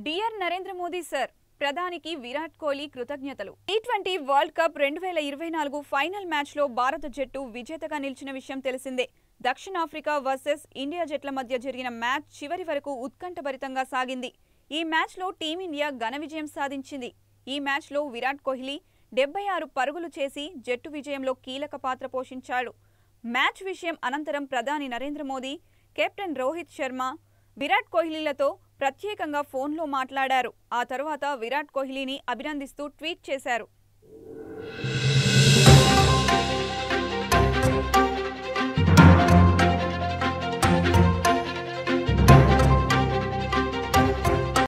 dear Narendra Modi sir ప్రధానికి విరాట్ కోహ్లీ కృతజ్ఞతలు T twenty world cup రెండు వేల ఇరవై నాలుగు ఫైనల్ మ్యాచ్లో భారత జట్టు విజేతగా నిలిచిన విషయం తెలిసిందే దక్షిణాఫ్రికా వర్సెస్ ఇండియా జట్ల మధ్య జరిగిన మ్యాచ్ చివరి వరకు ఉత్కంఠభరితంగా సాగింది ఈ మ్యాచ్లో టీమిండియా ఘన విజయం సాధించింది ఈ మ్యాచ్లో విరాట్ కోహ్లీ డెబ్బై ఆరు పరుగులు చేసి జట్టు విజయంలో కీలక పాత్ర పోషించాడు మ్యాచ్ విషయం అనంతరం ప్రధాని నరేంద్ర మోదీ కెప్టెన్ రోహిత్ శర్మ విరాట్ కోహ్లీలతో ప్రత్యేకంగా ఫోన్లో మాట్లాడారు ఆ తరువాత విరాట్ కోహ్లీని అభినందిస్తూ ట్వీట్ చేశారు